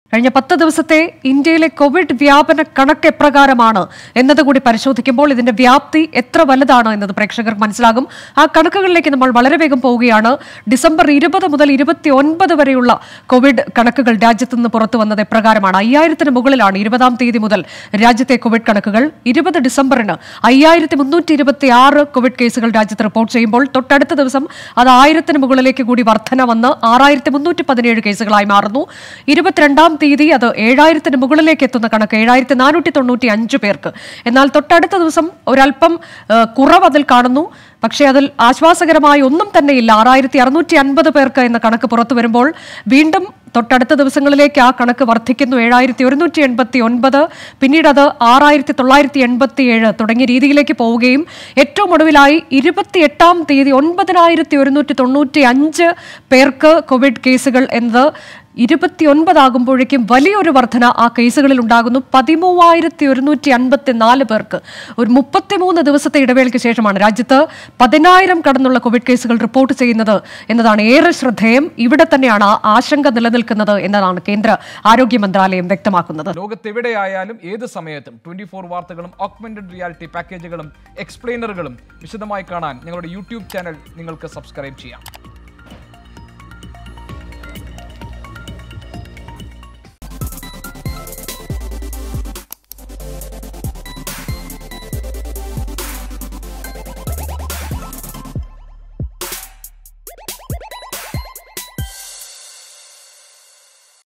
കഴിഞ്ഞ പത്ത് ദിവസത്തെ ഇന്ത്യയിലെ കോവിഡ് വ്യാപന കണക്ക് എപ്രകാരമാണ് എന്നതുകൂടി പരിശോധിക്കുമ്പോൾ ഇതിന്റെ വ്യാപ്തി എത്ര വലുതാണ് എന്നത് പ്രേക്ഷകർക്ക് മനസ്സിലാകും ആ കണക്കുകളിലേക്ക് നമ്മൾ വളരെ വേഗം പോവുകയാണ് ഡിസംബർ ഇരുപത് മുതൽ ഇരുപത്തി ഒൻപത് വരെയുള്ള കോവിഡ് കണക്കുകൾ രാജ്യത്ത് നിന്ന് പുറത്തു വന്നത് എപ്രകാരമാണ് അയ്യായിരത്തിന് മുകളിലാണ് ഇരുപതാം തീയതി മുതൽ രാജ്യത്തെ കോവിഡ് കണക്കുകൾ ഇരുപത് ഡിസംബറിന് അയ്യായിരത്തി മുന്നൂറ്റി ഇരുപത്തി ആറ് കോവിഡ് കേസുകൾ രാജ്യത്ത് റിപ്പോർട്ട് ചെയ്യുമ്പോൾ തൊട്ടടുത്ത ദിവസം അത് ആയിരത്തിന് മുകളിലേക്ക് കൂടി വർധന വന്ന് ആറായിരത്തി മുന്നൂറ്റി പതിനേഴ് കേസുകളായി മാറുന്നു ഇരുപത്തിരണ്ടാം തീയതി അത് ഏഴായിരത്തിന് മുകളിലേക്ക് എത്തുന്ന കണക്ക് ഏഴായിരത്തി നാനൂറ്റി തൊണ്ണൂറ്റി അഞ്ച് പേർക്ക് എന്നാൽ തൊട്ടടുത്ത ദിവസം ഒരല്പം ആ, കുറവ് അതിൽ കാണുന്നു പക്ഷേ അതിൽ ആശ്വാസകരമായി ഒന്നും തന്നെയില്ല ആറായിരത്തി അറുന്നൂറ്റി അൻപത് പേർക്ക് എന്ന കണക്ക് പുറത്തു വരുമ്പോൾ വീണ്ടും തൊട്ടടുത്ത ദിവസങ്ങളിലേക്ക് ആ കണക്ക് വർദ്ധിക്കുന്നു ഏഴായിരത്തി ഒരുന്നൂറ്റി എൺപത്തി ഒൻപത് പിന്നീട് അത് ആറായിരത്തി തൊള്ളായിരത്തി എൺപത്തി ഏഴ് തുടങ്ങിയ രീതിയിലേക്ക് പോവുകയും ഏറ്റവും ഒടുവിലായി ഇരുപത്തി എട്ടാം തീയതി ഒൻപതിനായിരത്തി ഒരുന്നൂറ്റി തൊണ്ണൂറ്റി അഞ്ച് പേർക്ക് കോവിഡ് കേസുകൾ എന്നത് ഇരുപത്തിയൊൻപതാകുമ്പോഴേക്കും വലിയൊരു വർധന ആ കേസുകളിൽ ഉണ്ടാകുന്നു പതിമൂവായിരത്തി ഒരുന്നൂറ്റി അൻപത്തി നാല് പേർക്ക് ഒരു മുപ്പത്തിമൂന്ന് ദിവസത്തെ ഇടവേളയ്ക്ക് ശേഷമാണ് രാജ്യത്ത് പതിനായിരം കടന്നുള്ള കോവിഡ് കേസുകൾ റിപ്പോർട്ട് ചെയ്യുന്നത് എന്നതാണ് ഏറെ ശ്രദ്ധേയം ഇവിടെ തന്നെയാണ് ആ ആശങ്ക നിലനിൽക്കുന്നത് എന്നതാണ് കേന്ദ്ര ആരോഗ്യ മന്ത്രാലയം വ്യക്തമാക്കുന്നത് ലോകത്തെവിടെയായാലും ഏത് സമയത്തും ട്വന്റി ഫോർ വാർത്തകളും ഓഗ്മെന്റഡ് റിയാലിറ്റി പാക്കേജുകളും എക്സ്പ്ലെയിനറുകളും വിശദമായി കാണാൻ ഞങ്ങളുടെ യൂട്യൂബ് ചാനൽ നിങ്ങൾക്ക് സബ്സ്ക്രൈബ് ചെയ്യാം